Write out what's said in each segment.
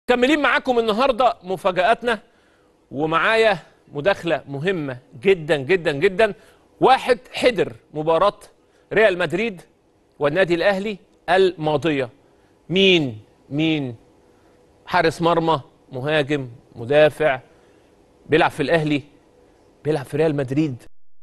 مكملين معاكم النهارده مفاجآتنا ومعايا مداخلة مهمة جدا جدا جدا واحد حضر مباراة ريال مدريد والنادي الأهلي الماضية مين مين حارس مرمى مهاجم مدافع بيلعب في الأهلي بيلعب في ريال مدريد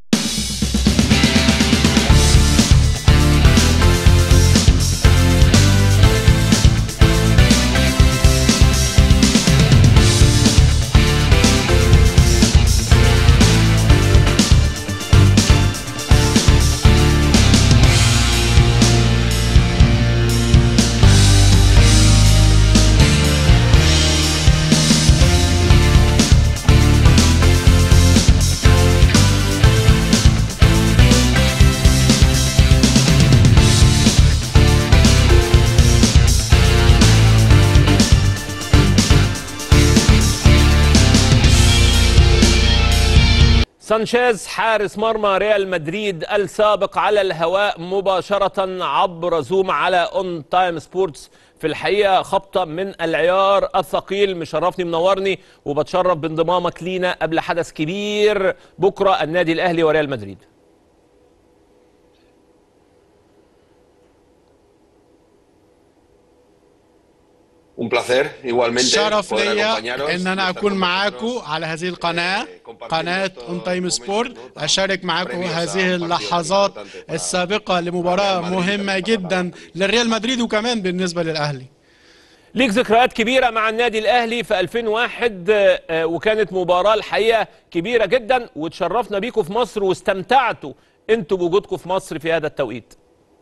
سانشيز حارس مرمى ريال مدريد السابق على الهواء مباشرة عبر زوم على اون تايم سبورتس في الحقيقة خبطة من العيار الثقيل مشرفني منورني وبتشرف بانضمامك لينا قبل حدث كبير بكرة النادي الأهلي وريال مدريد Un placer igualmente شرف poder ليا acompañaros ان y انا estar اكون con معاكم vosotros. على هذه القناه compartir قناه estos اون تايم momentos سبورت tan اشارك معاكم previos a هذه un partido اللحظات importante para- السابقه لمباراه para Real Madrid مهمه y para جدا Madrid. للريال مدريد وكمان بالنسبه للاهلي ليك ذكريات كبيرة مع النادي الأهلي في 2001 آه، آه، وكانت مباراة الحقيقة كبيرة جدا وتشرفنا بيكم في مصر واستمتعتوا انتوا بوجودكم في مصر في هذا التوقيت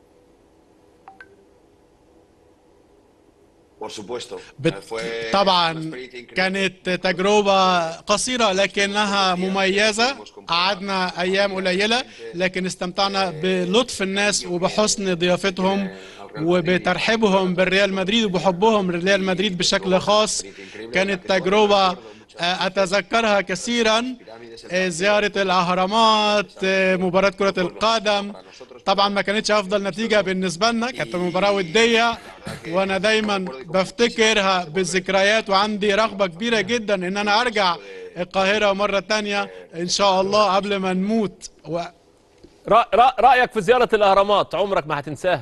Por supuesto. بت... Fue una طبعا experiencia increíble. كانت تجربة قصيرة لكنها مميزة قعدنا أيام قليلة لكن استمتعنا بلطف الناس وبحسن ضيافتهم وبترحيبهم بالريال مدريد وبحبهم للريال مدريد بشكل خاص كانت تجربة آه، أتذكرها كثيرا آه، زيارة الأهرامات آه، مباراة كرة القدم طبعا ما كانتش أفضل نتيجة بالنسبة لنا كانت مباراة ودية وأنا دايما بفتكرها بالذكريات وعندي رغبة كبيرة جدا إن أنا أرجع القاهرة مرة تانية إن شاء الله قبل ما نموت و... رأ- رأ- رأيك في زيارة الأهرامات عمرك ما هتنساها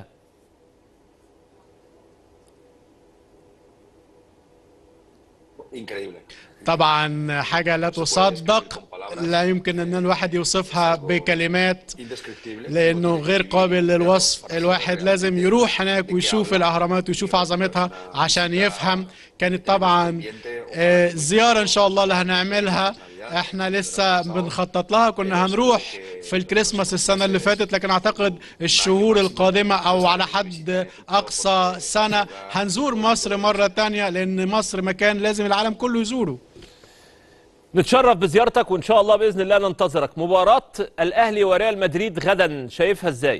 Increíble. طبعا حاجة لا تصدق لا يمكن أن الواحد يوصفها بكلمات Indescriptible. لانه غير قابل للوصف الواحد لازم يروح هناك ويشوف الاهرامات ويشوف عظمتها عشان يفهم كانت طبعا آه، زياره ان شاء الله اللي هنعملها احنا لسه بنخطط لها كنا هنروح في الكريسماس السنه اللي فاتت لكن اعتقد الشهور القادمه او على حد اقصى سنه هنزور مصر مره تانية لان مصر مكان لازم العالم كله يزوره نتشرف بزيارتك وإن شاء الله بإذن الله ننتظرك مباراة الأهلي وريال مدريد غدا شايفها إزاي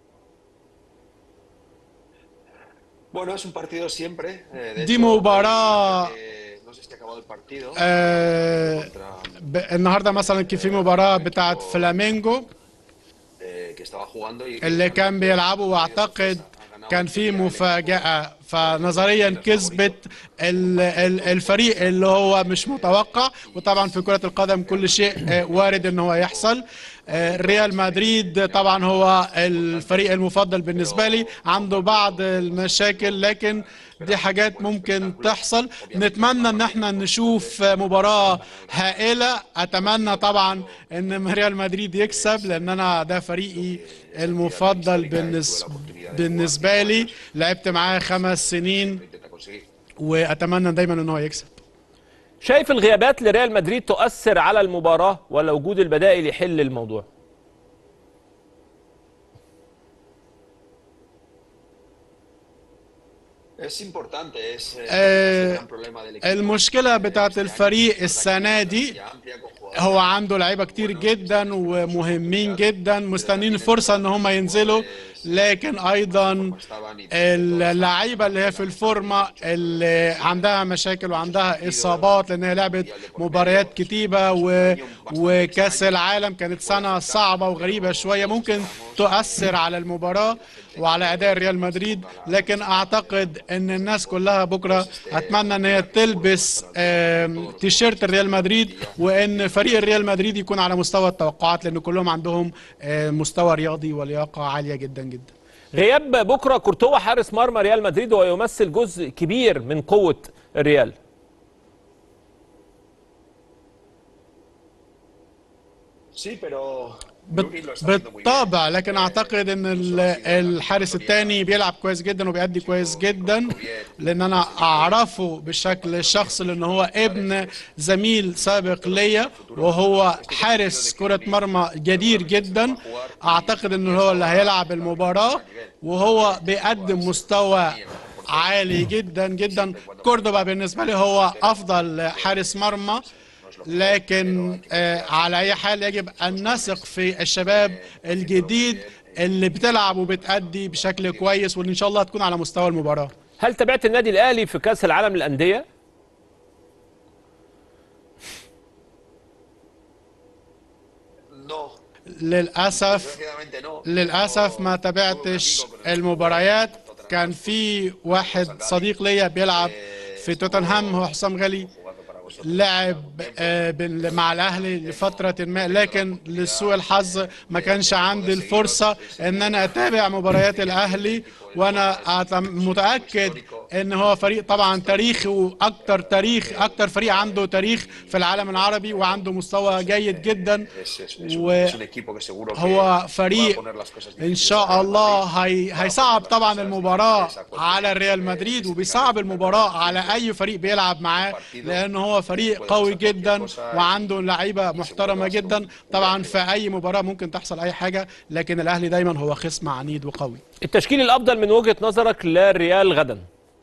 Bueno, es un partido siempre. eh, de دي hecho, مباراة eh, no sé si ha acabado el partido. آه، contra, ب- النهارده مثلا كان في مباراه بتاعت فلامينجو eh, que estaba jugando y اللي كان بيلعبوا واعتقد كان في مفاجأة فنظريا كسبت ال- ال- الفريق اللي هو مش متوقع وطبعا في كرة القدم كل شيء آه، وارد ان هو يحصل آه، ريال مدريد طبعا هو الفريق المفضل بالنسبة لي عنده بعض المشاكل لكن دي حاجات ممكن تحصل نتمنى ان احنا نشوف مباراة هائلة اتمنى طبعا ان ريال مدريد يكسب لان انا ده فريقي المفضل بالنسبة بالنسبة لي لعبت معاه خمس سنين intenta conseguir. واتمنى دايما ان هو يكسب شايف الغيابات لريال مدريد تؤثر على المباراة ولا وجود البدائل يحل الموضوع Es importante, es, eh, Eh, es el gran problema del equipo. المشكلة بتاعت الفريق السنة دي Ya amplia con jugadores هو عنده لعيبة كتير جدا ومهمين جدا مستنين فرصة ان هم ينزلوا لكن ايضا اللعيبه اللي هي في الفورمه اللي عندها مشاكل وعندها اصابات لان هي لعبت مباريات كتيبه و... وكاس العالم كانت سنه صعبه وغريبه شويه ممكن تؤثر على المباراه وعلى اداء ريال مدريد لكن اعتقد ان الناس كلها بكره اتمنى ان هي تلبس آم، تيشيرت الريال مدريد وان فريق الريال مدريد يكون على مستوى التوقعات لان كلهم عندهم آه، مستوى رياضي ولياقه عاليه جدا جدا غياب بكره كورتوا حارس مرمى ريال مدريد ويمثل جزء كبير من قوه الريال Sí, pero بت- Lunin lo está haciendo muy bien. بالطبع لكن اعتقد ان ال- الحارس الثاني بيلعب كويس جدا وبيأدي كويس جدا لان انا اعرفه بشكل شخصي لان هو ابن زميل سابق ليا وهو حارس كرة مرمى جدير جدا اعتقد انه هو اللي هيلعب المباراة وهو بيقدم مستوى عالي جدا جدا كوردوبا بالنسبة لي هو افضل حارس مرمى لكن آه، على اي حال يجب ان نثق في الشباب الجديد اللي بتلعب وبتأدي بشكل كويس وان شاء الله تكون على مستوى المباراة هل تابعت النادي الاهلي في كاس العالم للانديه No, للأسف desgraciadamente no. للأسف ما تابعتش المباريات كان في واحد صديق ليا بيلعب في توتنهام هو حسام غالي لعب آه، بال- مع الاهلي لفتره ما لكن لسوء الحظ ما كانش عندي الفرصه ان انا اتابع مباريات الاهلي وانا أت- متاكد ان هو فريق طبعا تاريخي واكتر تاريخ اكتر فريق عنده تاريخ في العالم العربي وعنده مستوى جيد جدا Es, es, es un, و- es un equipo que seguro que هو va a فريق poner las cosas ان difíciles شاء al Real الله Madrid. هي هيصعب طبعا المباراه على الريال مدريد وبيصعب المباراه على اي فريق بيلعب معاه لان هو فريق قوي جدا وعنده لعيبه محترمه جدا طبعا في اي مباراه ممكن تحصل اي حاجه لكن الاهلي دايما هو خصم عنيد وقوي التشكيل الافضل من وجهه نظرك للريال غدا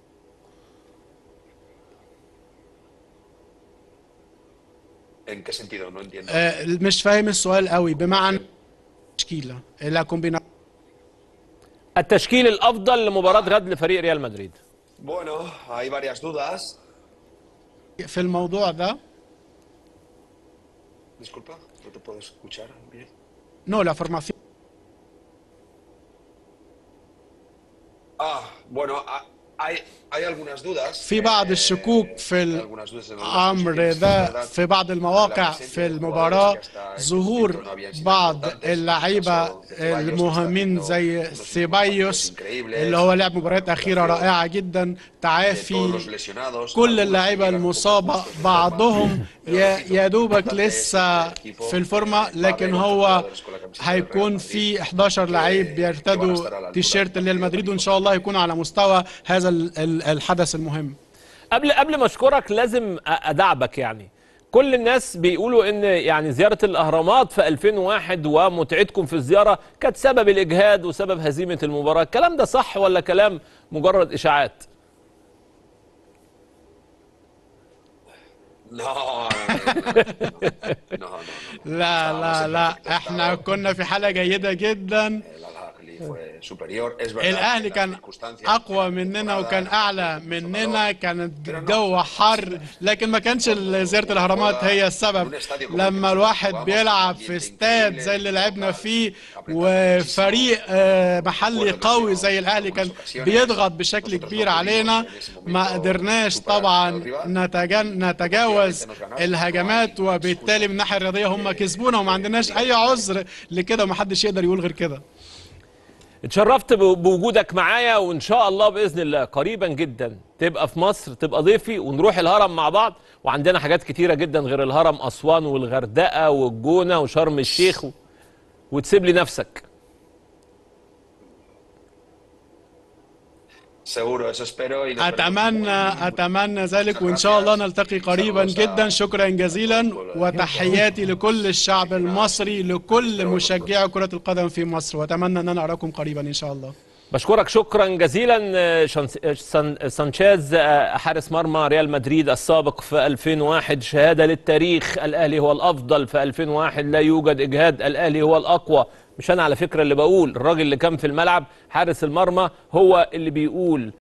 ¿En qué sentido? No entiendo. آه، مش فاهم السؤال قوي بمعنى تشكيله لا كومبينا التشكيل الافضل لمباراه غد لفريق ريال مدريد Bueno, hay varias dudas. في الموضوع ده Disculpa, no te puedo escuchar bien. نو لا فورماسيون Ah, bueno, ha- hay, hay algunas dudas. في بعض eh, الشكوك في hay ال... algunas dudas en algunas الامر posiciones, ده ¿verdad? في بعض المواقع في المباراه ظهور بعض اللعيبه المهمين زي سيبايوس اللي هو لعب مباريات اخيره رائعه جدا De todos تعافي los lesionados, كل algunos اللعيبه llegan un poco المصابه justos de بعضهم forma, يا pero يا دوبك importante لسه es que el equipo في الفورمه va a لكن haber هو otros jugadores con la camiseta del هيكون Real في Madrid 11 que- لعيب que van a بيرتدوا estar a la altura تيشيرت del ريال partido مدريد وان con شاء الله Copa. يكون على مستوى هذا ال- ال- الحدث المهم قبل قبل ما اشكرك لازم أ- ادعبك يعني كل الناس بيقولوا ان يعني زياره الاهرامات في 2001 ومتعتكم في الزياره كانت سبب الاجهاد وسبب هزيمه المباراه الكلام ده صح ولا كلام مجرد اشاعات No, no, no, no, no, no, no, no. لا لا لا احنا كنا في حاله جيده جدا El Al-Ahly fue superior. Es verdad الاهلي que las كان circunstancias اقوى de la مننا temporada وكان اعلى incluso مننا no. كان الجو حر لكن ما كانش زياره الاهرامات هي السبب لما الواحد بيلعب في استاد زي اللي لعبنا فيه وفريق آه، محلي قوي زي الاهلي كان بيضغط بشكل كبير علينا ما قدرناش طبعا نتجن نتجاوز الهجمات وبالتالي من الناحيه الرياضيه هم كسبونا وما عندناش اي عذر لكده ومحدش يقدر يقول غير كده اتشرفت ب- بوجودك معايا وان شاء الله باذن الله قريبا جدا تبقى في مصر تبقى ضيفي ونروح الهرم مع بعض وعندنا حاجات كتيره جدا غير الهرم اسوان والغردقه والجونه وشرم الشيخ و... وتسيب لي نفسك Seguro, eso espero. Y nos veremos اتمنى اتمنى ذلك وان شاء الله نلتقي قريبا جدا شكرا جزيلا وتحياتي لكل الشعب المصري لكل مشجعي كرة القدم في مصر واتمنى ان انا اراكم قريبا ان شاء الله بشكرك شكرا جزيلا آه، شانس- آه، سان- سانشيز آه، حارس مرمى ريال مدريد السابق في 2001 شهادة للتاريخ الأهلي هو الأفضل في 2001 لا يوجد إجهاد الأهلي هو الأقوى مش انا على فكره اللي بقول الراجل اللي كان في الملعب حارس المرمى هو اللي بيقول